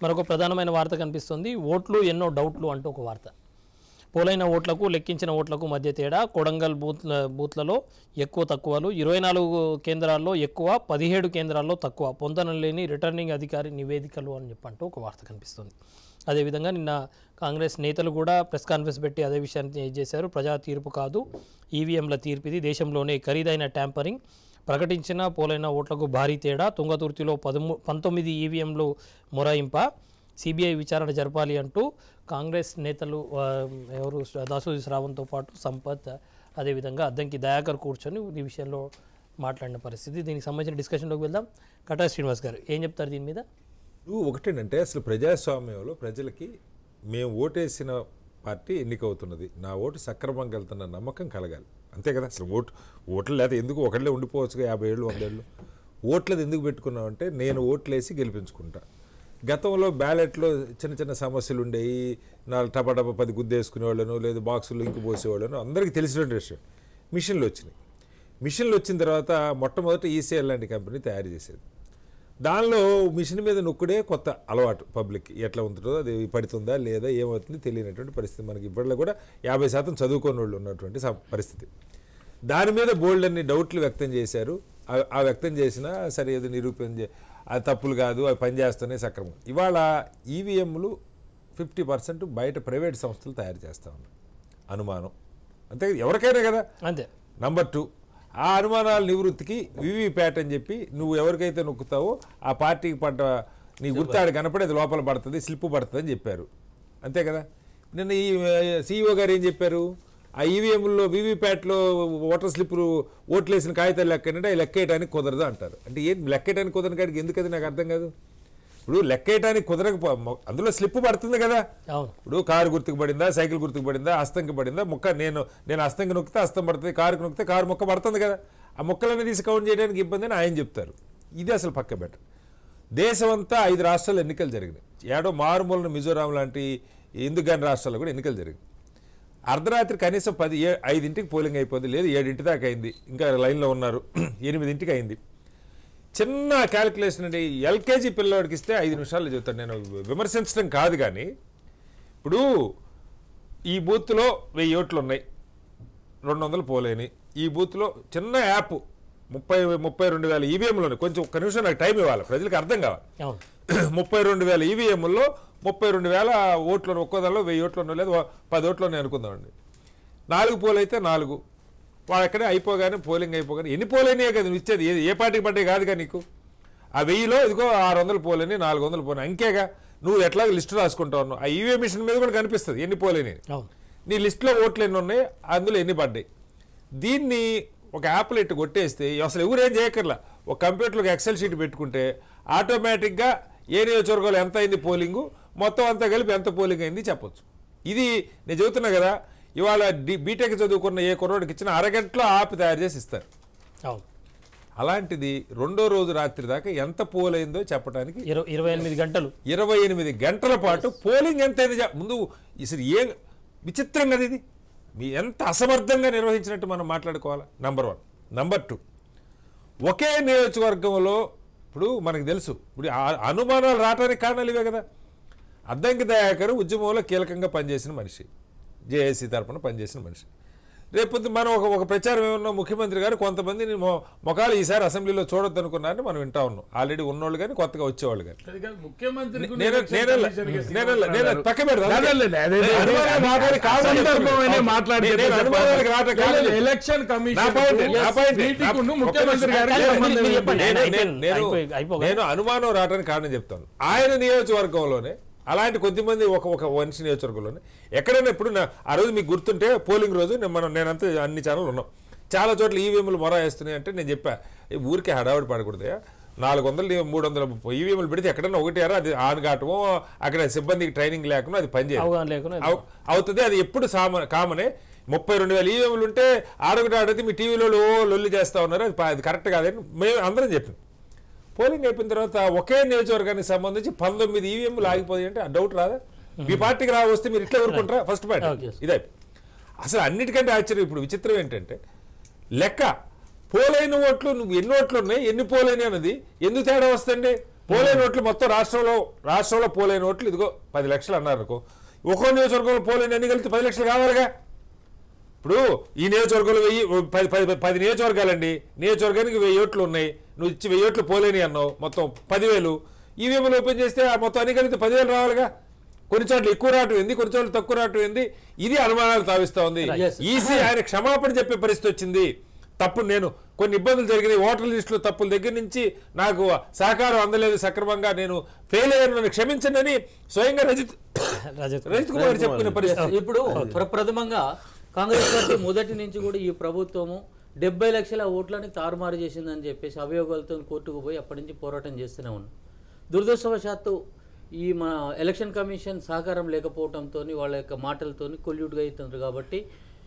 మరొక ప్రధానమైన వార్త కనిపిస్తుంది ఓట్లు ఎన్నో డౌట్లు అంటూ ఒక వార్త పోలైన ఓట్లకు లెక్కించిన ఓట్లకు మధ్య తేడా కొడంగల్ బూత్ బూత్లలో ఎక్కువ తక్కువలు ఇరవై నాలుగు కేంద్రాల్లో ఎక్కువ పదిహేడు కేంద్రాల్లో తక్కువ పొందన లేని రిటర్నింగ్ అధికారి నివేదికలు అని చెప్పంటూ ఒక వార్త కనిపిస్తుంది అదేవిధంగా నిన్న కాంగ్రెస్ నేతలు కూడా ప్రెస్ కాన్ఫరెన్స్ పెట్టి అదే విషయాన్ని ఇది చేశారు ప్రజా తీర్పు కాదు ఈవీఎంల తీర్పు ఇది దేశంలోనే ఖరీదైన ట్యాంపరింగ్ ప్రకటించిన పోలైన ఓట్లకు భారీ తేడా తుంగతుర్తిలో పదమూ పంతొమ్మిది ఈవీఎంలు మొరాయింప సిబిఐ విచారణ జరపాలి అంటూ కాంగ్రెస్ నేతలు ఆ, ఎవరు దాసోజి శ్రావణ్తో పాటు సంపత్ అదేవిధంగా అద్దంకి దయాకర్ కూర్చొని ఈ విషయంలో మాట్లాడిన పరిస్థితి దీనికి సంబంధించిన డిస్కషన్లోకి వెళ్దాం కటా శ్రీనివాస్ గారు ఏం చెప్తారు దీని మీద నువ్వు ఒకటేనంటే అసలు ప్రజాస్వామ్యంలో ప్రజలకి మేము ఓటేసిన పార్టీ ఎన్నికవుతున్నది నా ఓటు సక్రమంగా వెళ్తున్న నమ్మకం కలగాలి అంతే కదా అసలు ఓటు ఓట్లు లేదా ఎందుకు ఒకళ్ళే ఉండిపోవచ్చు యాభై ఏళ్ళు వంద ఏళ్ళు ఓట్లది ఎందుకు పెట్టుకున్నామంటే నేను ఓట్లేసి గెలిపించుకుంటా గతంలో బ్యాలెట్లో చిన్న చిన్న సమస్యలు ఉండేవి నాలుగు టపా టపా పది గుద్దేసుకునే వాళ్ళను లేదు బాక్సులు ఇంకు పోసేవాళ్ళను అందరికీ తెలిసిన విషయం మిషన్లు వచ్చినాయి మిషన్లు వచ్చిన తర్వాత మొట్టమొదట ఈసీఎల్ లాంటి కంపెనీ తయారు చేసేది దానిలో మిషన్ మీద నొక్కుడే కొత్త అలవాటు పబ్లిక్ ఎట్లా ఉంటుందో అది పడుతుందా లేదా ఏమవుతుంది తెలియనటువంటి పరిస్థితి మనకి ఇప్పట్లో కూడా యాభై శాతం చదువుకోని వాళ్ళు ఉన్నటువంటి స- పరిస్థితి దాని మీద బోల్డ్ అన్ని డౌట్లు వ్యక్తం చేశారు ఆ- ఆ వ్యక్తం చేసినా సరే ఏదో నిరూపణ చే అది తప్పులు కాదు అవి పనిచేస్తున్నాయి సక్రమం ఇవాళ ఈవీఎంలు ఫిఫ్టీ పర్సెంట్ బయట ప్రైవేట్ సంస్థలు తయారు చేస్తూ ఉన్నాయి అనుమానం అంతే కదా, ఎవరికైనా కదా అంతే నంబర్ టూ ఆ అనుమానాల నివృత్తికి వివిప్యాట్ అని చెప్పి నువ్వు ఎవరికైతే నొక్కుతావో ఆ పార్టీకి పడ్డ నీ గుర్తాడు కనపడి అది లోపల పడుతుంది స్లిప్ పడుతుంది అని చెప్పారు అంతే కదా నిన్న ఈ సీఈఓ గారు ఏం చెప్పారు ఆ ఈవీఎంలో వీవీప్యాట్లో ఓటర్ స్లిప్లు ఓట్లేసిన కాగితాలు లెక్కనంటే అవి లెక్కేయడానికి కుదరదు అంటారు అంటే ఏం లెక్కేయడానికి కుదరని కాడికి ఎందుకు అది నాకు అర్థం కాదు ఇప్పుడు లెక్కేయడానికి కుదరకపో అందులో స్లిప్ పడుతుంది కదా అవును ఇప్పుడు కారు గుర్తుకు పడిందా సైకిల్ గుర్తుకు పడిందా అస్తంకి పడిందా ముక్క నేను నేను అస్తంకి నొక్కితే అస్తం పడుతుంది కారుకి నొక్కితే కారు ముక్క పడుతుంది కదా ఆ ముక్కలన్నీ తీసి కౌంట్ చేయడానికి ఇబ్బంది అని ఆయన చెప్తారు ఇది అసలు పక్క బెటర్ దేశం అంతా ఐదు రాష్ట్రాలు ఎన్నికలు జరిగినాయి ఏడో మారుమూలన మిజోరాం లాంటి ఎందుకని రాష్ట్రాల్లో కూడా ఎన్నికలు జరిగినాయి అర్ధరాత్రి కనీసం పది ఏ ఐదింటికి పోలింగ్ అయిపోయింది లేదు ఏడింటి దాకా అయింది ఇంకా లైన్లో ఉన్నారు ఎనిమిదింటికి అయింది చిన్న క్యాలిక్యులేషన్ అండి ఎల్కేజీ పిల్లవాడికి ఇస్తే ఐదు నిమిషాలు చెబుతాను నేను విమర్శించడం కాదు కానీ ఇప్పుడు ఈ బూత్లో వెయ్యి ఓట్లు ఉన్నాయి రెండు వందలు పోలేని ఈ బూత్లో చిన్న యాప్ ముప్పై ముప్పై రెండు వేల ఈవీఎంలోనే కొంచెం ఒక్క నిమిషం నాకు టైం ఇవ్వాలి ప్రజలకు అర్థం కావాలి అవును ముప్పై రెండు వేల ఈవీఎంల్లో ముప్పై రెండు వేల ఓట్లు ఒక్కో దానిలో వెయ్యి ఓట్లు ఉన్నాయి లేదు పది ఓట్లు ఉన్నాయి అనుకుందామండి నాలుగు పోలు అయితే నాలుగు వాడు అక్కడే అయిపోగానే పోలింగ్ అయిపోగానే ఎన్ని పోలైనాయే కదా నువ్వు ఇచ్చేది ఏ- ఏ పార్టీకి పడ్డాయి కాదుగా నీకు ఆ వెయ్యిలో ఇదిగో ఆరు వందలు పోలేని నాలుగు వందలు పోయినాయి అంకేగా నువ్వు ఎట్లా లిస్టు రాసుకుంటా ఉన్నావు ఆ ఈవీఎం మిషన్ మీద కూడా కనిపిస్తుంది ఎన్ని పోలేని అవును నీ లిస్ట్లో ఓట్లు ఎన్ని ఉన్నాయి అందులో ఎన్ని పడ్డాయి దీన్ని ఒక యాప్లో ఇట్టు కొట్టేస్తే అసలు ఎవరు ఏం చేయక్కర్లా ఒక కంప్యూటర్లో ఒక ఎక్సెల్ షీట్ పెట్టుకుంటే ఆటోమేటిక్గా ఏ నియోజకవర్గంలో ఎంత అయింది పోలింగు మొత్తం అంతా కలిపి ఎంత పోలింగ్ అయింది చెప్పొచ్చు ఇది నేను చెబుతున్నా కదా ఇవాళ డి బీటెక్ చదువుకున్న ఏ కుర్రోడికి ఇచ్చిన అరగంటలో యాప్ తయారు చేసి ఇస్తారు అవును అలాంటిది రెండో రోజు రాత్రి దాకా ఎంత పోలైందో చెప్పడానికి ఇరవై ఇరవై ఎనిమిది గంటలు ఇరవై ఎనిమిది గంటల పాటు పోలింగ్ ఎంత అయింది చెప్- ముందు అసలు ఏ విచిత్రం కదా ఇది మీ ఎంత అసమర్థంగా నిర్వహించినట్టు మనం మాట్లాడుకోవాలి నంబర్ వన్ నంబర్ టూ ఒకే నియోజకవర్గంలో ఇప్పుడు మనకు తెలుసు ఇప్పుడు ఆ అనుమానాలు రావడానికి కారణాలు ఇవే కదా అద్దంకి దయాకర్ ఉద్యమంలో కీలకంగా పనిచేసిన మనిషి జేఏసీ తరపున పనిచేసిన మనిషి రేపొద్దు మనం ఒక ఒక ప్రచారం ఏమన్నా ముఖ్యమంత్రి గారు కొంతమందిని మొ- మొఖాలు ఈసారి అసెంబ్లీలో చూడొద్దు అనుకున్నారని మనం వింటా ఉన్నాం ఆల్రెడీ ఉన్నోళ్ళు కానీ కొత్తగా వచ్చేవాళ్ళు కానీ అది కాదు, ముఖ్యమంత్రికి నేను నేను నేను నేను పక్క పెడతా లేదు, లేదు, అదే, అదే, అనుమానాలు రావడానికి కారణం సందర్భమైనా చెప్తున్నా. మాట్లాడితే నేను- నేను అనుమానాలకు రావడానికి కారణం చెప్తున్నా. ఎలక్షన్ నా point, నా point, కమిషన్ నా- ముఖ్యమంత్రి ఒక్క గారికి నిమిషం. సంబంధం మీరు ఏంటి? చెప్పండి. నేను- అయిపోయింది, నేను- నేను- అయిపోయి- అయిపోగా. నేను అనుమానం రావడానికి కారణం చెప్తాను ఆయన నియోజకవర్గంలోనే అలాంటి కొద్దిమంది ఒక ఒక మనిషి నియోజకవర్గంలోనే ఎక్కడైనా ఇప్పుడు నా- ఆ రోజు మీకు గుర్తుంటే పోలింగ్ రోజు నేను మనం నేనంతా అన్ని ఛానల్ ఉన్నాం చాలా చోట్ల ఈవీఎంలు మొర వేస్తున్నాయి అంటే నేను చెప్పా "ఏ, ఊరికే హడావుడి పడకూడదయా నాలుగు వందలు మూడు వందల ఈవీఎంలు పెడితే ఎక్కడన్నా ఒకటి అరా అది ఆన్ కావటమో అక్కడ సిబ్బందికి ట్రైనింగ్ లేకుండా అది పనిచేయదు అవగాహన లేకుండా అవు- అవుతుంది అది ఎప్పుడు సామ కామనే ముప్పై రెండు వేల ఈవీఎంలు ఉంటే ఆడొకటి ఆడితే మీ టీవీలో ఓ లొల్లి చేస్తా ఉన్నారు అది ప- అది కరెక్ట్ కాదని మేము అందరం చెప్పాం పోలింగ్ అయిపోయిన తర్వాత ఒకే నియోజకవర్గానికి సంబంధించి పంతొమ్మిది ఈవీఎంలు ఆగిపోయి అంటే ఆ డౌట్ రాదా మీ పార్టీకి రా వస్తే మీరు ఇట్లా ఊరుకుంటారా ఫస్ట్ పాయింట్ Okay. ఇదే అసలు అన్నిటికంటే ఆశ్చర్యం ఇప్పుడు విచిత్రం ఏంటంటే లెక్క పోలైన ఓట్లు నువ్వు ఎన్ని ఓట్లు ఉన్నాయి ఎన్ని పోలైన అన్నది ఎందుకు తేడా వస్తుంది పోలైన ఓట్లు మొత్తం రాష్ట్రంలో రాష్ట్రంలో పోలైన ఓట్లు ఇదిగో పది లక్షలు అన్నారు అనుకో ఒక్కో నియోజకవర్గంలో పోలైన ఎన్ని కలిపితే పది లక్షలు కావాలిగా ఇప్పుడు ఈ నియోజకవర్గంలో వెయ్యి పది పది పది నియోజకవర్గాలండి నియోజకవర్గానికి వెయ్యి ఓట్లు ఉన్నాయి నువ్వు ఇచ్చి వెయ్యి ఓట్లు పోలేని అన్నావు మొత్తం పదివేలు ఈవీఎంలు ఓపెన్ చేస్తే ఆ మొత్తం అన్ని కలిపితే పదివేలు రావాలిగా కొన్ని చోట్ల ఎక్కువ రావటం ఏంది కొన్ని చోట్ల తక్కువ రావటం ఏంది ఇది అనుమానాలు తావిస్తా ఉంది Yes. ఈసీ ఆయన క్షమాపణ చెప్పే పరిస్థితి వచ్చింది తప్పు నేను కొన్ని ఇబ్బందులు జరిగినాయి ఓటర్ లిస్టులో తప్పుల దగ్గర నుంచి నాకు సహకారం అందలేదు సక్రమంగా నేను ఫెయిల్ అయ్యాను నన్ను క్షమించండి అని స్వయంగా రజిత్ రజత్ రజిత్ కుమార్ చెప్పుకునే పరిస్థితి ఇప్పుడు ప్రప్రథమంగా కాంగ్రెస్ పార్టీ మొదటి నుంచి కూడా ఈ ప్రభుత్వము డెబ్బై లక్షల ఓట్లని తారుమారు చేసిందని చెప్పేసి అభియోగాలతో కోర్టుకు పోయి అప్పటి నుంచి పోరాటం చేస్తూనే ఉన్నాం దురదృష్టవశాత్తు ఈ మన ఎలక్షన్ కమిషన్ సహకారం లేకపోవడంతో వాళ్ళ యొక్క మాటలతోని కొల్యూట్గా అవుతున్నారు కాబట్టి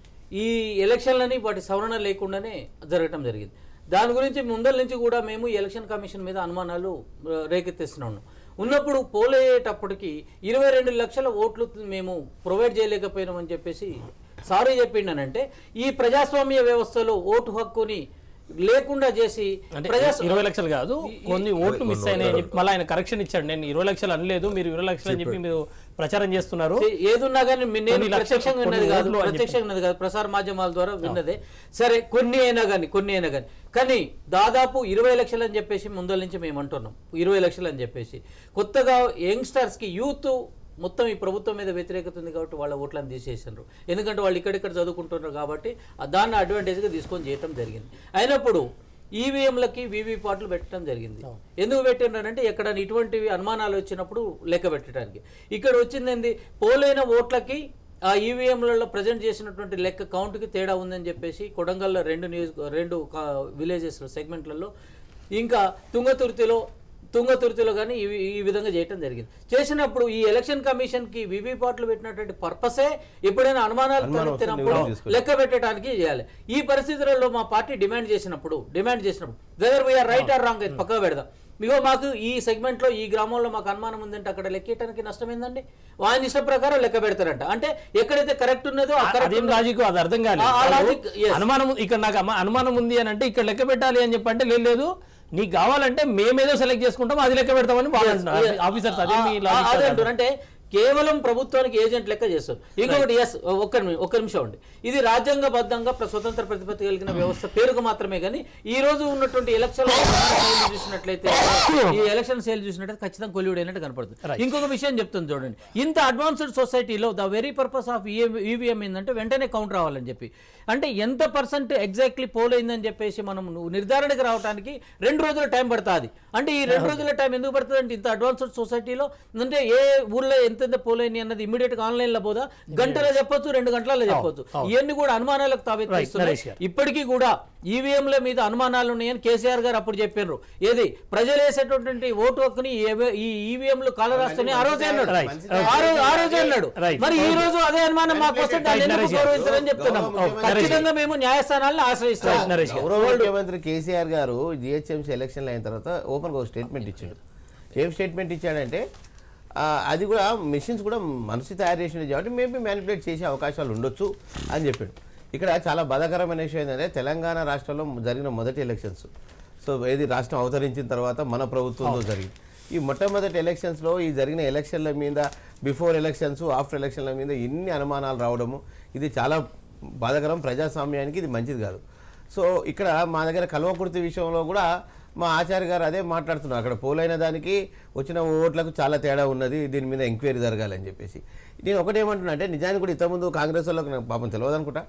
ఈ ఎలక్షన్లని వాటి సవరణ లేకుండానే జరగటం జరిగింది దాని గురించి ముందల నుంచి కూడా మేము ఈ ఎలక్షన్ కమిషన్ మీద అనుమానాలు ఆ, రేకెత్తిస్తున్నాం ఉన్నప్పుడు పోలేటప్పటికి ఇరవై రెండు లక్షల ఓట్లు మేము ప్రొవైడ్ చేయలేకపోయినామని చెప్పేసి సారీ చెప్పిండనంటే ఈ ప్రజాస్వామ్య వ్యవస్థలో ఓటు హక్కుని లేకుండా చేసి అంటే ప్రజాస్వా- ఇరవై లక్షలు కాదు కొన్ని ఓట్లు మిస్ అయినాయి అని చెప్పి మళ్ళీ ఆయన కరెక్షన్ ఇచ్చాడు నేను ఇరవై లక్షలు అనలేదు మీరు ఇరవై లక్షలు అని చెప్పి మీరు ప్రచారం చేస్తున్నారు ఏ- ఏదున్నా కానీ మీ- నేను కొన్ని లక్షలు, ప్రత్యక్షంగా కొన్ని విన్నది కాదు ఓట్లు అని ప్రత్యక్షంగా విన్నది కాదు ప్రసార మాధ్యమాల ద్వారా విన్నదే సరే కొన్ని అయినా కానీ కొన్ని అయినా కానీ కానీ దాదాపు ఇరవై లక్షలు అని చెప్పేసి ముందల నుంచి మేము అంటున్నాం ఇరవై లక్షలు అని చెప్పేసి కొత్తగా యంగ్స్టర్స్ కి యూత్ మొత్తం ఈ ప్రభుత్వం మీద వ్యతిరేకత ఉంది కాబట్టి వాళ్ళ ఓట్లను తీసేసారు ఎందుకంటే వాళ్ళు ఇక్కడిక్కడ చదువుకుంటున్నారు కాబట్టి ఆ దాన్ని అడ్వాంటేజ్గా తీసుకొని చేయటం జరిగింది అయినప్పుడు ఈవీఎంలకి వీవీపాట్లు పెట్టడం జరిగింది ఎందుకు పెట్టినారంటే ఎక్కడ ఇటువంటివి అనుమానాలు వచ్చినప్పుడు లెక్క పెట్టడానికి ఇక్కడ వచ్చింది ఏంది పోలైన ఓట్లకి ఆ ఈవీఎంలలో ప్రజెంట్ చేసినటువంటి లెక్క కౌంట్కి తేడా ఉందని చెప్పేసి కొడంగల్లో రెండు నియోజక రెండు విలేజెస్లో సెగ్మెంట్లలో ఇంకా తుంగతుర్తిలో తుంగతుర్తిలో కానీ ఈ ఈ విధంగా చేయటం జరిగింది చేసినప్పుడు ఈ ఎలక్షన్ కమిషన్ కి వివిపాట్లు పెట్టినటువంటి పర్పసే ఎప్పుడైనా అనుమానాలు తలెత్తినప్పుడు లెక్క పెట్టడానికి చేయాలి ఈ పరిస్థితులలో మా పార్టీ డిమాండ్ చేసినప్పుడు డిమాండ్ చేసినప్పుడు whether we're right or wrong అయితే పక్కకు పెడదాం ఇగో మాకు ఈ సెగ్మెంట్ లో ఈ గ్రామంలో మాకు అనుమానం ఉందంటే అక్కడ లెక్కేయడానికి నష్టం ఏందండి ఆయన ఇష్ట ప్రకారం లెక్క పెడతారంట అంటే ఎక్కడైతే కరెక్ట్ ఉన్నదో ఆ correct అదేం లాజిక్ అది అర్థం కాలేదు ఆ- ఆ వాళ్ళు logic, yes. అనుమానం ఇక్కడ నాకు అమ- అనుమానం ఉంది అని అంటే ఇక్కడ లెక్క పెట్టాలి అని చెప్పి అంటే లేదు, లేదు నీకు కావాలంటే మేమేదో సెలెక్ట్ చేసుకుంటాం అది లెక్క పెడతామని వాళ్ళు అంటున్నారు ఆఫీసర్స్ అదే మీ ఆ- logic అదే కాదు. అంటారు అంటే కేవలం ప్రభుత్వానికి ఏజెంట్ లెక్క చేస్తారు ఇంకొకటి ఎస్ ఒక్క నిమి- ఒక్క నిమిషం అండి ఇది రాజ్యాంగబద్ధంగా ప్ర- స్వతంత్ర ప్రతిపత్తి కలిగిన వ్యవస్థ పేరుకు మాత్రమే కానీ ఈ రోజు ఉన్నటువంటి ఎలక్షన్ చూసినట్లయితే ఈ ఎలక్షన్ సేల్ చూసినట్లయితే ఖచ్చితంగా కొల్యూడ్ అయినట్టు కనపడుతుంది ఇంకొక విషయం చెప్తుంది చూడండి ఇంత అడ్వాన్స్డ్ సొసైటీలో the very purpose of EVM ఏంటంటే వెంటనే కౌంట్ రావాలని చెప్పి అంటే ఎంత పర్సెంట్ ఎగ్జాక్ట్లీ పోల్ అయిందని చెప్పేసి మనం నువ్వు నిర్ధారణకు రావడానికి రెండు రోజుల టైం పడుతుంది అంటే ఈ రెండు రోజుల టైం ఎందుకు పడుతుంది అంటే ఇంత అడ్వాన్స్డ్ సొసైటీలో అంటే ఏ ఊర్లో ఎంత ఎంత పోల్ అయింది అన్నది ఇమీడియట్ గా ఆన్లైన్ లో పోదా గంటలో చెప్పొచ్చు రెండు గంటలలో చెప్పొచ్చు ఇవన్నీ కూడా అనుమానాలకు తావెత్తిస్తున్నాయి నరేష్ గారు. ఇప్పటికీ కూడా ఈవీఎంల మీద అనుమానాలు ఉన్నాయని కేసీఆర్ గారు అప్పుడు చెప్పారు ఏది ప్రజలు వేసేటటువంటి ఓటు హక్కుని ఏవే- ఈ ఈవీఎంలు కాలరాస్తూనే ఆ రోజే అన్నాడు Right. ఆ రోజు ఆ రోజే అన్నాడు Right. మరి ఈ రోజు అదే అనుమానం మాకు వస్తే దాన్ని ఎందుకు నరేష్ గారు. గౌరవించారని చెప్తున్నాం ఖచ్చితంగా మేము న్యాయస్థానాలను ఆశ్రయిస్తాం నరేష్ గారు. గౌరవ ముఖ్యమంత్రి కేసీఆర్ గారు జిహెచ్ఎంసీ ఎలక్షన్లు అయిన తర్వాత ఓపెన్గా ఒక స్టేట్మెంట్ ఇచ్చాడు ఏం స్టేట్మెంట్ ఇచ్చాడంటే ఆ, అది కూడా మెషిన్స్ కూడా మనిషి తయారు చేసినవి కాబట్టి మేబీ మ్యానిపులేట్ చేసే అవకాశాలు ఉండొచ్చు అని చెప్పాడు ఇక్కడ చాలా బాధాకరమైన విషయం ఏంటంటే తెలంగాణ రాష్ట్రంలో జరిగిన మొదటి ఎలక్షన్స్ సో ఏది రాష్ట్రం అవతరించిన తర్వాత మన ప్రభుత్వంలో జరిగింది ఈ మొట్టమొదటి ఎలక్షన్స్లో ఈ జరిగిన ఎలక్షన్ల మీద బిఫోర్ ఎలక్షన్స్ ఆఫ్టర్ ఎలక్షన్ల మీద ఇన్ని అనుమానాలు రావడము ఇది చాలా బాధాకరం ప్రజాస్వామ్యానికి ఇది మంచిది కాదు సో ఇక్కడ మా దగ్గర కల్వకుర్తి విషయంలో కూడా మా ఆచార్య గారు అదే మాట్లాడుతున్నారు అక్కడ పోలైన దానికి వచ్చిన ఓట్లకు చాలా తేడా ఉన్నది దీని మీద ఎంక్వైరీ జరగాలని చెప్పేసి నేను ఒకటేమంటున్నా అంటే నిజానికి కూడా ఇంతకుముందు కాంగ్రెస్ వాళ్ళకి నాకు పాపం తెలియదు అనుకుంటా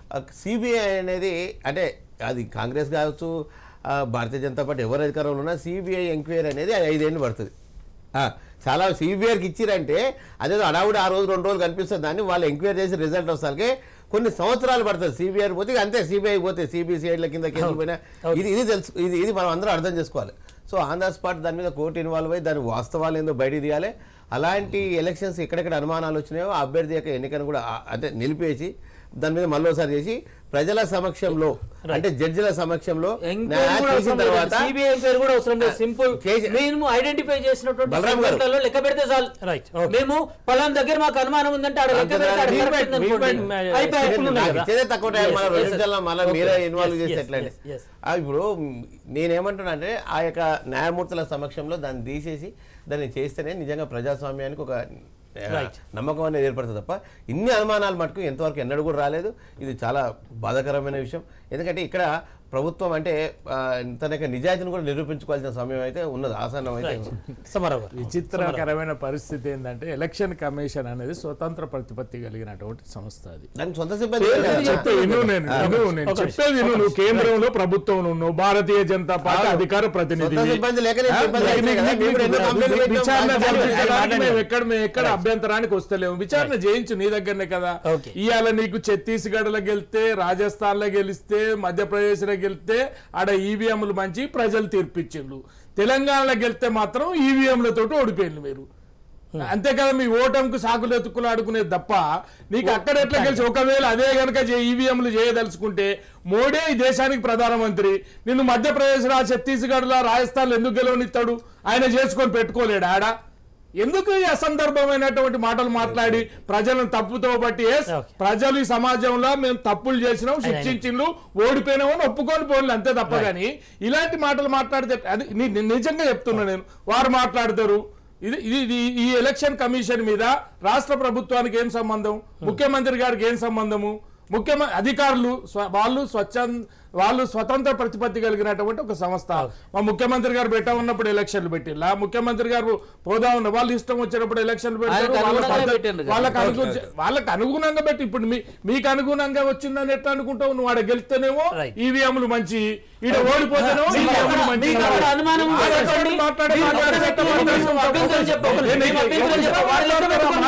సిబిఐ అనేది అంటే అది కాంగ్రెస్ కావచ్చు ఆ, భారతీయ జనతా పార్టీ ఎవరు అధికారంలో ఉన్నా సిబిఐ ఎంక్వైరీ అనేది ఐదేళ్ళు పడుతుంది ఆ, చాలా సిబిఐకి ఇచ్చిరంటే అదేదో అడావుడి ఆ రోజు రెండు రోజులు కనిపిస్తుంది దాన్ని వాళ్ళు ఎంక్వైరీ చేసి రిజల్ట్ వస్తానికి కొన్ని సంవత్సరాలు పడుతుంది సిబిఐ పోతే ఇక అంతే సిబిఐ పోతే సిబిసిఐడ్ల కింద కేసులు పోయినా ఇది ఇది తెలుసు ఇది ఇది మనం అందరం అర్థం చేసుకోవాలి సో ఆన్ ద స్పాట్ దాని మీద కోర్టు ఇన్వాల్వ్ అయ్యి దాని వాస్తవాలు ఏందో బయట తీయాలి అలాంటి ఎలక్షన్స్ ఎక్కడెక్కడ అనుమానాలు వచ్చినాయో ఆ అభ్యర్థి యొక్క ఎన్నికను కూడా ఆ- అంటే నిలిపేసి దాని మీద మళ్ళీ ఒకసారి చేసి ప్రజల సమక్షంలో అంటే జడ్జిల సమక్షంలో ఎంక్వైరీ న్యాయ కూడా చేసిన అవసరం లేదు. తర్వాత సిబిఐ ఎంక్వైరీ కూడా అవసరం లేదు సింపుల్ కేసు- మేము ఐడెంటిఫై చేసినటువంటి బలరాం గారు. సంఘటనలలో లెక్క పెడితే చాలు Right, okay. మేము పలానా దగ్గర మాకు అనుమానం ఉందంటే ఆడ లెక్క అంతే పెడితే ఆడ దాన్ని correct వీట్ ఉందనుకోండి. వీట్ వీట్ అయిపోయి. వీట్ నాకు ఉన్నాయి కదా? ఇచ్చేదే తక్కువ టైం Yes, మన yes, రెండు yes. నిమిషాల్లో మళ్ళీ Okay. మీరే ఇన్వాల్వ్ Yes, చేస్తే yes, ఎట్లండి yes, yes. ఆ, ఇప్పుడు నేనేమంటున్నా అంటే ఆ యొక్క న్యాయమూర్తుల సమక్షంలో దాన్ని తీసేసి దాన్ని చేస్తేనే నిజంగా ప్రజాస్వామ్యానికి ఒక ఆ, Right. నమ్మకం అనేది ఏర్పడుతుంది తప్ప ఇన్ని అనుమానాలు మటుకు ఎంతవరకు ఎన్నడూ కూడా రాలేదు ఇది చాలా బాధాకరమైన విషయం ఎందుకంటే ఇక్కడ ప్రభుత్వం అంటే ఆ, తన యొక్క నిజాయితీని కూడా నిరూపించుకోవాల్సిన సమయం అయితే ఉన్నది ఆసన్నం అయితే ఉంది. సమారావు గారు విచిత్రకరమైన పరిస్థితి ఏంటంటే ఎలక్షన్ కమిషన్ అనేది స్వతంత్ర ప్రతిపత్తి కలిగినటువంటి సంస్థ అది దానికి సొంత సిబ్బంది పేరు లేదు కదా. చెప్తే విను నేను విను నేను ఒక నిమిషం, చెప్పేది విను నువ్వు కేంద్రంలో ప్రభుత్వంలో ఉన్నావు భారతీయ జనతా పార్టీ అవును. అధికార ప్రతినిధి సొంత సిబ్బంది లేక నేను సిబ్బంది అయితే కదా, మేము కూడా ఎన్నో కంప్లైంట్లు పెట్టాం. విచారణ బాధ్యత జరిపించడానికి లేదు. మేము ఎక్కడ మేము ఎక్కడ అభ్యంతరానికి వస్తలేము విచారణ చేయించు నీ దగ్గరనే కదా Okay. ఇవాళ నీకు ఛత్తీస్గఢ్ లో గెలిస్తే రాజస్థాన్ లో గెలిస్తే మధ్యప్రదేశ్ లో గెలిస్తే ఆడ ఈవీఎంలు మంచి ప్రజలు తీర్పిచ్చిండ్రు తెలంగాణలో గెలిస్తే మాత్రం ఈవీఎంలతో ఓడిపోయింది మీరు అంతే కదా మీ ఓటంకు సాకులు ఎత్తుకులు ఆడుకునేది తప్ప నీకు అక్కడ ఎట్లా గెలిచి ఒకవేళ అదే గనక ఈవీఎంలు చేయదలుచుకుంటే మోడీ ఈ దేశానికి ప్రధానమంత్రి నిన్ను మధ్యప్రదేశ్ రా ఛత్తీస్గఢ్ లా రాజస్థాన్ ఎందుకు గెలవనిస్తాడు ఆయన చేసుకొని పెట్టుకోలేడు ఆడ ఎందుకు ఈ అసందర్భమైనటువంటి మాటలు మాట్లాడి ప్రజలను తప్పుతో బట్టి yes, Okay. ప్రజలు ఈ సమాజంలో మేము తప్పులు చేసినాం శిక్షించిండ్రు ఓడిపోయినాము అని ఒప్పుకొని పోలేదు అంతే తప్ప కానీ ఇలాంటి మాటలు మాట్లాడితే అది ని- ని- నిజంగా చెప్తున్నా నేను వారు మాట్లాడతారు ఇది ఇది ఇది ఈ ఎలక్షన్ కమిషన్ మీద రాష్ట్ర ప్రభుత్వానికి ఏం సంబంధం ముఖ్యమంత్రి గారికి ఏం సంబంధము ముఖ్యమంత్రి అధికారులు స్వ- వాళ్ళు స్వచ్ఛంద వాళ్ళు స్వతంత్ర ప్రతిపత్తి కలిగినటువంటి ఒక సంస్థ మా ముఖ్యమంత్రి గారు పెట్టా ఉన్నప్పుడు ఎలక్షన్లు పెట్టిల్లా ముఖ్యమంత్రి గారు పోదా ఉన్న వాళ్ళు ఇష్టం వచ్చినప్పుడు ఎలక్షన్లు పెట్టారు ఆయనకు వాళ్ళ అనుగుణంగా పద్ధతి- పెట్టిండ్రు కదా. వాళ్ళకి అనుగు వాళ్ళకి అనుగుణంగా పెట్టి ఇప్పుడు మీ- మీకు అనుగుణంగా వచ్చిందని ఎట్లా అనుకుంటావు నువ్వు ఆడ గెలిస్తేనేమో Right. ఈవీఎంలు మంచి ఈడ ఓడిపోతేనేమో మీకు ఈవీఎంలు అక్కడ- మంచి మీకు అక్కడ అనుమానం ఉంటే ఆ చెప్పండి. రకంగా మాట్లాడే మీరు మాట్లాడే ఒక్క చట్టం వ్యక్తి మాట్లాడే మీరు అభ్యంతరం చెప్పండి. నేను మీరు అభ్యంతరం చెప్పండి. వాళ్ళ లెక్క పెట్టుకోండి.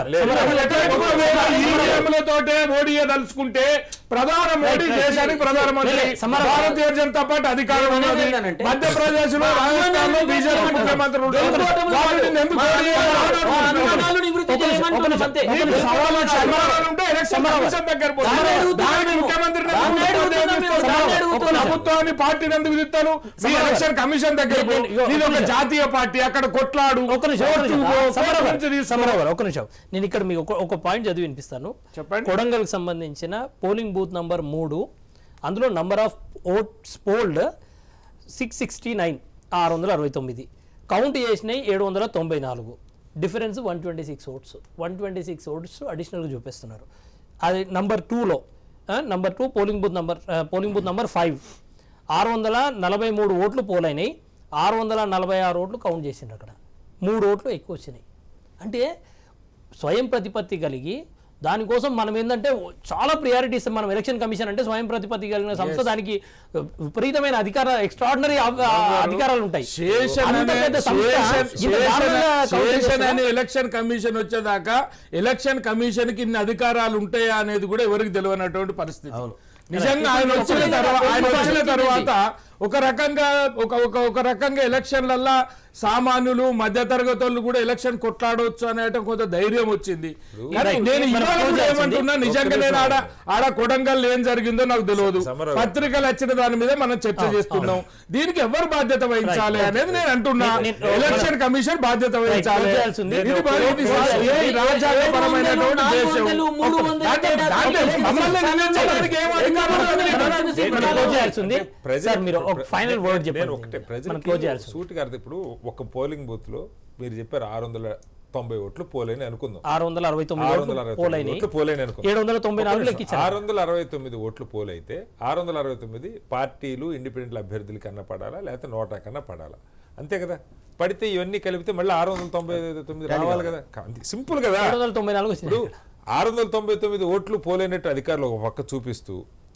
ఈవీఎంలతోటే మోడీ దలుచుకుంటే ప్రధాన మోడీ దేశానికి ప్రధానమంత్రి సమాధానం. భారతీయ జనతా పార్టీ అధికారం ఉన్నది ఏంటంటే- మధ్యప్రదేశ్ లో రాజస్థాన్ లో బీజేపీ ముఖ్యమంత్రి ఉంటారు వాటిని ఎందుకు మోడీ మా అనుమానాలు నివృత్తి చేయమంటున్నాం అంతే. నీకు సవాలు అనుమానాలు ఉంటే ఎలక్షన్ కమిషన్ దగ్గర పో. దాన్ని అడుగుతున్నాం దానికి మేము. ముఖ్యమంత్రిని దాన్ని ఎందుకు అడుగుతున్నాం మేము. నియమిస్తారు? దాన్ని ఒక అడుగుతున్నాం. ప్రభుత్వాన్ని పార్టీని ఎందుకు తిత్తాను మీ ఎలక్షన్ కమిషన్ దగ్గర పో. నేను- ఇగో, ఇది ఒక ఒక నిమిషం. జాతీయ పార్టీ అక్కడ కొట్లాడు ఒక నిమిషం ఒక కోర్టుకు నిమిషం. పో, సమరావు కోర్టు గారు, నుంచి తీసుకో. సమరావు గారు, ఒక నిమిషం నేను ఇక్కడ మీకు ఒక- ఒక పాయింట్ చదివి వినిపిస్తాను చెప్పండి. కొడంగల్కి సంబంధించిన పోలింగ్ బూత్ నంబర్ మూడు అందులో number of votes polled six sixty nine ఆరు వందల అరవై తొమ్మిది కౌంట్ చేసినాయి ఏడు వందల తొంభై నాలుగు difference one twenty six votes one twenty six votes అడిషనల్గా చూపిస్తున్నారు అది నంబర్ టూలో number two polling booth number polling booth number five ఆరు వందల నలభై మూడు ఓట్లు పోలైనాయి ఆరు వందల నలభై ఆరు ఓట్లు కౌంట్ చేసిండ్రు అక్కడ మూడు ఓట్లు ఎక్కువ వచ్చినాయి అంటే స్వయం ప్రతిపత్తి కలిగి దానికోసం మనం ఏంటంటే చాలా ప్రియారిటీ ఇస్తాం మనం ఎలక్షన్ కమిషన్ అంటే స్వయం ప్రతిపత్తి కలిగిన సంస్థ దానికి విపరీతమైన అధికార ఎక్స్ట్రాడినరీ అధికారాలు ఉంటాయి శేషన్ అంత అనే- పెద్ద సంస్థ శేషన్- ఇంత దారుణంగా శేషన్- కౌంట్ శేషన్ చేస్తుందా? అనే ఎలక్షన్ కమిషన్ వచ్చేదాకా ఎలక్షన్ కమిషన్ కి ఇన్ని అధికారాలు ఉంటాయా అనేది కూడా ఎవరికి తెలియనటువంటి పరిస్థితి నిజంగా ఆయన వచ్చిన తర్వాత ఆయన వచ్చిన తర్వాత ఒక రకంగా ఒక ఒక ఒక రకంగా ఎలక్షన్లల్లా సామాన్యులు మధ్యతరగతి వాళ్ళు కూడా ఎలక్షన్ కొట్లాడవచ్చు అనేటం కొంత ధైర్యం వచ్చింది కానీ Right. నేను మనం ఇవాళ కూడా చూడాల్సింది ఏమంటున్నా నిజంగా నేను ఆడ ఆడ కొడంగల్ ఏం జరిగిందో నాకు తెలియదు సమరం. పత్రికలు వచ్చిన దాని మీద మనం చర్చ చేస్తున్నాం దీనికి ఎవరు బాధ్యత వహించాలి Right. అనేది నేను అంటున్నా నేను- నేను- ఎలక్షన్ కమిషన్ బాధ్యత వహించాలి Right. చేయాల్సింది. ఇది మరి ఇది ఇది రాజ్యాంగపరమైనటువంటి నాలుగు దేశం వందలు, మూడు వందలు దాంట్లో- దాంట్లో మమ్మల్ని నిర్ణయించడానికి ఏం అధికారం ఉంది? మనం క్లోజ్ చేయాల్సింది ప్రజలు- సార్ మీరు ఒక ఫైనల్ నేను- వర్డ్ నేను చెప్పండి ఒకటే మనం ప్రజలకి క్లోజ్ చేయాల్సింది సూటిగా అర్థం ఇప్పుడు ఒక పోలింగ్ బూత్ లో మీరు చెప్పారు ఆరు వందల తొంభై ఓట్లు పోలేని అనుకుందాం ఆరు వందల అరవై తొమ్మిది ఆరు ఓట్లు వందల అరవై పోలైనాయి తొమ్మిది ఓట్లు పోలేని అనుకుందాం ఏడు వందల తొంభై నాలుగు లెక్కించారు ఆరు వందల అరవై తొమ్మిది ఓట్లు పోలైతే ఆరు వందల అరవై తొమ్మిది పార్టీలు ఇండిపెండెంట్ అభ్యర్థుల కన్నా పడాలా లేకపోతే నోటా కన్నా పడాలా అంతే కదా పడితే ఇవన్నీ కలిపితే మళ్ళీ ఆరు వందల తొంభై తొమ్మిది రావాలి కదా సింపుల్ కదా ఏడు వందల తొంభై నాలుగు ఇప్పుడు వచ్చింది ఆరు వందల తొంభై తొమ్మిది ఓట్లు పోలేనట్టు అధికారులు ఒక పక్క చూపిస్తూ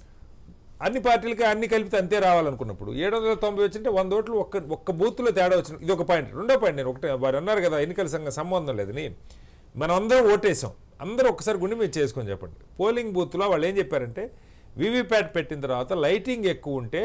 అన్ని పార్టీలకి అన్ని కలిపితే అంతే రావాలనుకున్నప్పుడు ఏడు వందల తొంభై వచ్చింటే వంద ఓట్లు ఒక్క ఒక్క బూత్లో తేడా వచ్చిన ఇది ఒక పాయింట్ రెండో పాయింట్ నేను ఒకటే వారు అన్నారు కదా ఎన్నికల సంఘం సంబంధం లేదని మనం అందరం ఓటేసాం అందరూ ఒకసారి గుండె మీద చేసుకొని చెప్పండి పోలింగ్ బూత్లో వాళ్ళు ఏం చెప్పారంటే వీవీప్యాట్ పెట్టిన తర్వాత లైటింగ్ ఎక్కువ ఉంటే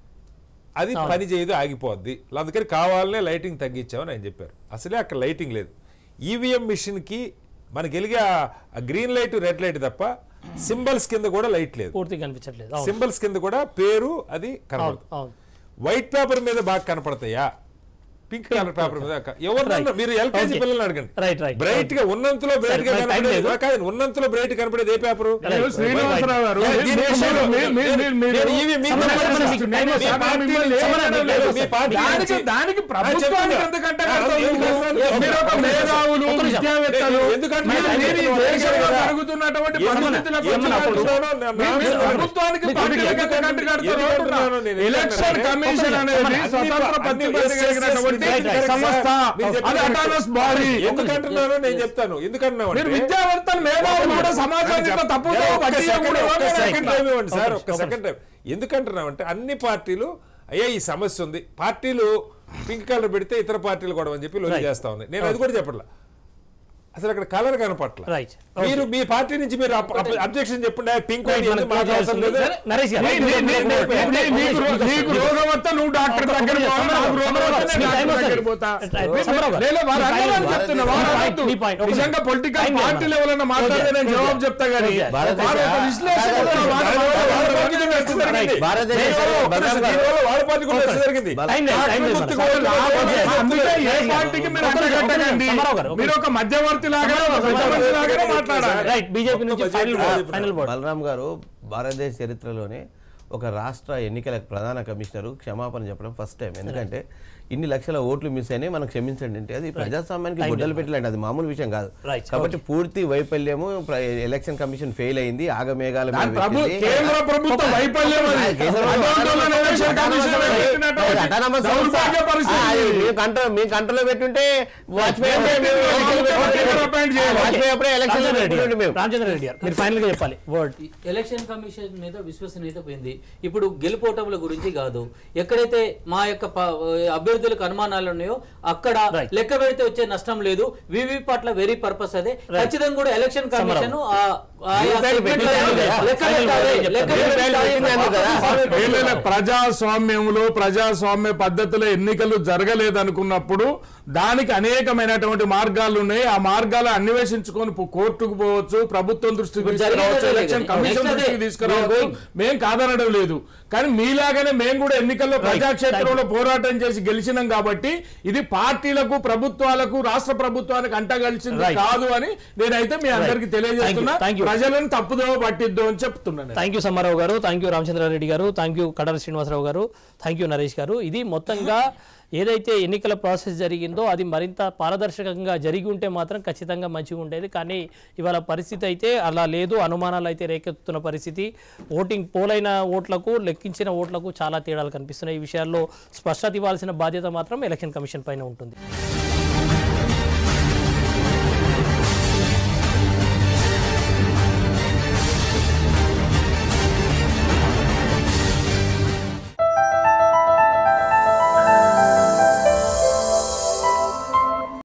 అది పని చేయదు ఆగిపోద్ది అందుకని కావాలనే లైటింగ్ తగ్గించామని ఆయన చెప్పారు అసలే అక్కడ లైటింగ్ లేదు ఈవీఎం మిషన్కి మనకి వెలిగే ఆ గ్రీన్ లైట్ రెడ్ లైట్ తప్ప సింబల్స్ కింద కూడా లైట్ లేదు పూర్తిగా కనిపించట్లేదు అవును సింబల్స్ కింద కూడా పేరు అది అవును కనపడదు అవును వైట్ పేపర్ మీద బాగా కనపడతాయా పింక్ కలర్ పేపర్ మీద క- ఎవరినన్నా Right. మీరు ఎల్కేజీ Okay. పిల్లల్ని అడగండి Right, right. బ్రైట్ గా ఉన్నంతలో బ్రైట్ గా Sir, time కనపడేది లేదు. కాదు ఉన్నంతలో బ్రైట్ కనపడేది ఏ పేపరు నేను శ్రీనివాసరావు గారు Yeah, మీ- దీని మీ- విషయంలో మీ- మీ- మీ- మీరు- నేను ఇవి మీకు సమరం నమ్మకం చేస్తున్నారు. నేను నేను మీ సమరం పార్టీ మిమ్మల్ని నుంచి- ఏమనడం లేదు. మీ పార్టీ దానికి నుంచి- దానికి ఆ, ప్రభుత్వానికి చెప్తున్నా. ఎందుకంటే ఆ, కడతారు ఎందుకు మీరు? కడతారు? మీరు ఒక మేధావులు ఒక్క నిమిషం. విద్యావేత్తలు ఎందుకంటే మీరు నేను మీరు ఈ చెప్తున్నా. దేశంలో కదా. జరుగుతున్నటువంటి ఏమన్నా? పరిస్థితులకు ఏమన్నా వచ్చి అప్పుడు? మీరు- నా- మీరు- మీరు నా- ప్రభుత్వానికి మీకు పార్టీలకు ఎందుకు ఎందుకంటే ఎందుకు కడతారు అంటున్నాను అంటున్నా. నేను? ఎలక్షన్ ఎందుకంటే కమిషన్ అన్ని అనేది అన్ని స్వతంత్ర అన్ని ప్రతిపత్తి yes, yes, కలిగినటువంటి yes, yes, సంస్థ మీరు అది చెప్పినట్టు. అటానమస్ బాడీ ఎందుకంటున్నారో నేను చెప్తాను ఎందుకన్నావు మీరు విద్యావేత్తలు మేధావులు కూడా సమాజానికి ఇట్లా తప్పుతో బట్టి సెకండ్ టైం ఇవ్వండి సార్ ఒక్క సెకండ్ టైం ఎందుకంటున్నామంటే అన్ని పార్టీలు అయ్యా ఈ సమస్య ఉంది పార్టీలు పింక్ కలర్ పెడితే ఇతర పార్టీలు కూడా అని చెప్పి లొల్లి Right. చేస్తా ఉన్నాయి నేను అది కూడా చెప్పట్లా అసలు అక్కడ కలర్ కనపట్ల రైట్ మీరు మీ పార్టీ నుంచి మీరు అబ్జెక్షన్ చెప్పండి పింక్ Right, మనకు మాకు అవసరం లేదు నరేష్ గారు నీ- నీ- నీ- నీ- నీ- నీకు రో- నీకు రోగం వస్తే నువ్వు డాక్టర్ దగ్గర పోవాలి, నాకు రోగం వస్తే నేను డాక్టర్ దగ్గర పోతా. లేదు, వారు అన్నదని చెప్తున్నా, వారు అనొద్దు. మీ point, ఒక నిజంగా minute. పొలిటికల్ Time పార్టీలు లేదు. ఎవరైనా మాట్లాడితే నేను Okay, జవాబు okay. చెప్తా గానీ Okay. భారతదేశ- వారు ఒక విశ్లేషకుడు, వారు- వారు- వారు- వారు- పార్టీ కూడా వచ్చి జరిగింది. భారతదేశ దీనివల్ల ఒక్క బలరాం నిమిషం, గారు. దీనివల్ల వాళ్ళ పార్టీ కూడా వచ్చి జరిగింది టైం లేదు, టైం లేదు గుర్తుకు మనకు. ఓట్లు వేయాలి. అందుకే ఏ పార్టీకి మీరు ఒక్క నిమిషం, అంటగట్టకండి. సమారావు గారు, ఒక్క మీరు ఒక మధ్యవర్తి లాగా ఒక సమారావు గారు, పెద్ద మనిషి లాగానే మాట్లాడాలి రైట్ బీజేపీ నుంచి ఒక్క final budget final board Balaram garu భారతదేశ చరిత్రలోనే ఒక రాష్ట్ర ఎన్నికల ప్రధాన కమిషనరు క్షమాపణ చెప్పడం ఫస్ట్ టైం ఎందుకంటే ఇన్ని లక్షల ఓట్లు మిస్ అయినాయి మనం క్షమించండి అంటే అది ప్రజాస్వామ్యానికి గుడ్డలు పెట్టలేండి అది మామూలు విషయం కాదు Right. కాబట్టి పూర్తి వైఫల్యము ప్ర- ఎలక్షన్ కమిషన్ ఫెయిల్ అయింది ఆగమేఘాల మీద దాని ప్రభు పెట్టింది. కేంద్ర ప్రభుత్వ వైఫల్యం అది. కేంద్ర అడ్వాన్స్లో ఎలక్షన్ కమిషన్ పెట్టినటువంటి అటానమస్ దౌర్భాగ్య సంస్థ. పరిస్థితి ఆ, అది ఇది. మీ కంట్రోల్ మీ కంట్రోల్లో పెట్టుంటే వాజ్పేయి అప్పుడే మేము ఓకే, ఎలక్షన్లు ఓకే, పెట్టుకుంటే- appoint చేయాలి. వాజ్పేయి అప్పుడే ఎలక్షన్లు రామచంద్ర రెడ్డి పెట్టుకుంటే మేము గారు రామచంద్ర రెడ్డి గారు మీరు ఫైనల్ గా చెప్పాలి వర్డ్ ఈ ఎలక్షన్ కమిషన్ మీద విశ్వసనీయత పోయింది ఇప్పుడు గెలుపోటముల గురించి కాదు ఎక్కడైతే మా యొక్క ప- అభ్యర్థులకు అనుమానాలు ఉన్నాయో అక్కడ Right. లెక్క పెడితే వచ్చే నష్టం లేదు వివి పట్ల వెరీ పర్పస్ అదే ఖచ్చితంగా కూడా ఎలక్షన్ కమిషన్ ఆ- ఆయా వీళ్ళు segment పెట్టింది లో అందుకే. లెక్క పెట్టాలి, లెక్క వీళ్ళు పెట్టాలి. పెట్టింది అందుకే కదా. వీళ్ళ ప్రజాస్వామ్యంలో ప్రజాస్వామ్య పద్ధతిలో ఎన్నికలు జరగలేదనుకున్నప్పుడు దానికి అనేకమైనటువంటి మార్గాలు ఉన్నాయి ఆ మార్గాలు అన్వేషించుకొని పో- కోర్టుకు పోవచ్చు ప్రభుత్వం దృష్టికి ఇప్పుడు తీసుకురావచ్చు జరిగేదే ఎలక్షన్ లేదు. కమిషన్ Next దృష్టికి అదే. తీసుకురావచ్చు మేం కాదనడం లేదు కానీ మీలాగానే మేము కూడా ఎన్నికల్లో ప్రజాక్షేత్రంలో పోరాటం చేసి గెలిచినాం కాబట్టి ఇది పార్టీలకు ప్రభుత్వాలకు రాష్ట్ర ప్రభుత్వానికి అంటగలిసింది Right. కాదు అని నేనైతే మీ అందరికి తెలియజేస్తున్నా Thank you. ప్రజలను తప్పుదోవ పట్టిద్దు అని చెప్తున్నాను థ్యాంక్ యూ సమ్మారావు గారు థ్యాంక్ యూ రామచంద్రారెడ్డి గారు థ్యాంక్ యూ కడారి శ్రీనివాసరావు గారు థ్యాంక్ యూ నరేష్ గారు ఇది మొత్తంగా ఏదైతే ఎన్నికల ప్రాసెస్ జరిగిందో అది మరింత పారదర్శకంగా జరిగి ఉంటే మాత్రం ఖచ్చితంగా మంచిగా ఉండేది కానీ ఇవాళ పరిస్థితి అయితే అలా లేదు అనుమానాలు అయితే రేకెత్తుతున్న పరిస్థితి ఓటింగ్ పోలైన ఓట్లకు లెక్కించిన ఓట్లకు చాలా తేడాలు కనిపిస్తున్నాయి ఈ విషయాల్లో స్పష్టత ఇవ్వాల్సిన బాధ్యత మాత్రం ఎలక్షన్ కమిషన్ పైన ఉంటుంది